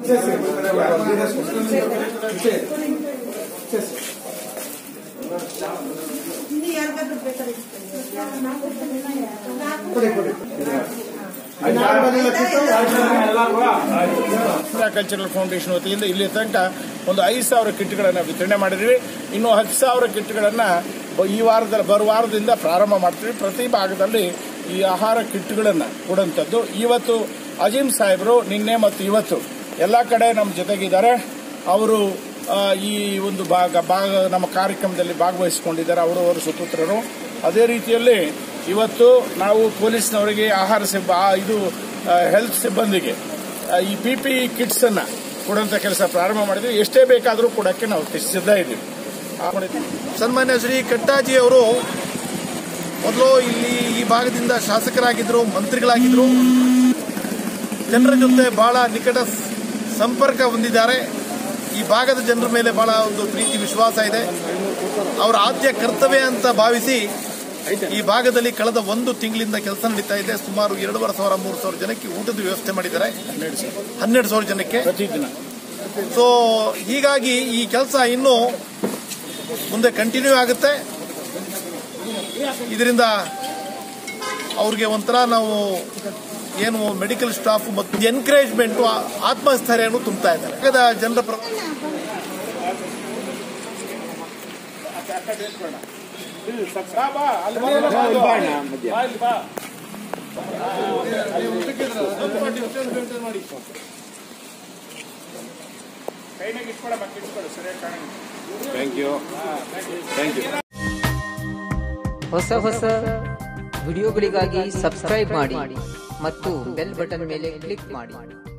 ಇನ್ನು ಯಾರಿಗಾದ್ರೂ ಬೇಕಾದ್ರೆ ಕಲ್ಚರಲ್ ಫೌಂಡೇಶನ್ ವತಿಯಿಂದ ಇಲ್ಲಿ ತನಕ ಒಂದು ಐದು ಸಾವಿರ ಕಿಟ್ಗಳನ್ನು ವಿತರಣೆ ಮಾಡಿದ್ವಿ ಇನ್ನು ಹತ್ತು ಸಾವಿರ ಕಿಟ್ಗಳನ್ನು ಈ ವಾರದಲ್ಲಿ ಬರುವ ವಾರದಿಂದ ಪ್ರಾರಂಭ ಮಾಡ್ತೀವಿ ಪ್ರತಿ ಭಾಗದಲ್ಲಿ ಈ ಆಹಾರ ಕಿಟ್ಗಳನ್ನು ಕೊಡುವಂಥದ್ದು ಇವತ್ತು ಅಜೀಂ ಸಾಹೇಬರು ನಿನ್ನೆ ಮತ್ತು ಇವತ್ತು ಎಲ್ಲ ಕಡೆ ನಮ್ಮ ಜೊತೆಗಿದ್ದಾರೆ ಅವರು ಆ, ಈ ಒಂದು ಭಾಗ ಭಾಗ ನಮ್ಮ ಕಾರ್ಯಕ್ರಮದಲ್ಲಿ ಭಾಗವಹಿಸಿಕೊಂಡಿದ್ದಾರೆ ಅವರು ಅವರ ಸುಪುತ್ರರು ಅದೇ ರೀತಿಯಲ್ಲಿ ಇವತ್ತು ನಾವು ಪೊಲೀಸ್ನವರಿಗೆ ಆಹಾರ ಸಿಬ್ಬ ಆ, ಇದು ಹೆಲ್ತ್ ಸಿಬ್ಬಂದಿಗೆ ಆ, ಈ ಪಿ ಪಿ ಕಿಟ್ಸ್ ಅನ್ನ ಕೊಡುವಂತ ಕೆಲಸ ಪ್ರಾರಂಭ ಮಾಡಿದ್ವಿ ಎಷ್ಟೇ ಬೇಕಾದರೂ ಕೊಡಕ್ಕೆ ನಾವು ಸಿದ್ಧ ಇದ್ದೀವಿ ಆ, ಮಾಡಿದ್ವಿ. ಸನ್ಮಾನ್ಯ ಶ್ರೀ ಕಟ್ಟಾಜಿ ಅವರು ಮೊದಲು ಇಲ್ಲಿ ಈ ಭಾಗದಿಂದ ಶಾಸಕರಾಗಿದ್ದರು ಮಂತ್ರಿಗಳಾಗಿದ್ದರು ಜನರ ಜೊತೆ ಬಹಳ ನಿಕಟ ಸ್- ಸಂಪರ್ಕ ಹೊಂದಿದ್ದಾರೆ ಈ ಭಾಗದ ಜನರ ಮೇಲೆ ಬಹಳ ಒಂದು ಪ್ರೀತಿ ವಿಶ್ವಾಸ ಇದೆ ಅವರ ಆದ್ಯ ಕರ್ತವ್ಯ ಅಂತ ಭಾವಿಸಿ ಈ ಭಾಗದಲ್ಲಿ ಕಳೆದ ಒಂದು ತಿಂಗಳಿಂದ ಕೆಲಸ ನಡೀತಾ ಇದೆ ಸುಮಾರು ಎರಡೂವರೆ ಸಾವಿರ ಮೂರು ಸಾವಿರ ಜನಕ್ಕೆ ಊಟದ ವ್ಯವಸ್ಥೆ ಮಾಡಿದ್ದಾರೆ ಹನ್ನೆರಡು ಸಾವಿರ ಹನ್ನೆರಡು ಸಾವಿರ ಜನಕ್ಕೆ ಪ್ರತಿದಿನ ಸೊ ಹೀಗಾಗಿ ಈ ಕೆಲಸ ಇನ್ನೂ ಮುಂದೆ ಕಂಟಿನ್ಯೂ ಆಗುತ್ತೆ ಇದರಿಂದ ಅವ್ರಿಗೆ ಒಂಥರ ನಾವು ಏನು ಮೆಡಿಕಲ್ ಸ್ಟಾಫ್ ಮತ್ತು ಎನ್ಕರೇಜ್ಮೆಂಟ್ ಆತ್ಮಸ್ಥೈರ್ಯವನ್ನು ತುಂಬುತ್ತಾ ಇದ್ದಾರೆ ಆಗದ ಜನರ ಪ್ರ ಬಾ, ಬಾ, ಅಲ್ಲಿ ಬರೋಲ್ಲ, ಬಾ, ಇಲ್ಲಿ. ಬಾ, ಇಲ್ಲಿ ಬಾ. ಕೈನಾಗ ಇಟ್ಕೊಳಮ್ಮ ಕಿಟ್ಗಳು ಸರಿಯಾಗಿ ಕಾಣಂಗಿಲ್ಲ. ಹೊಸ ಹೊಸ ವಿಡಿಯೋಗಳಿಗಾಗಿ ಸಬ್ಸ್ಕ್ರೈಬ್ ಮಾಡಿ ಮತ್ತು ಬೆಲ್ ಬಟನ್ ಮೇಲೆ ಕ್ಲಿಕ್ ಮಾಡಿ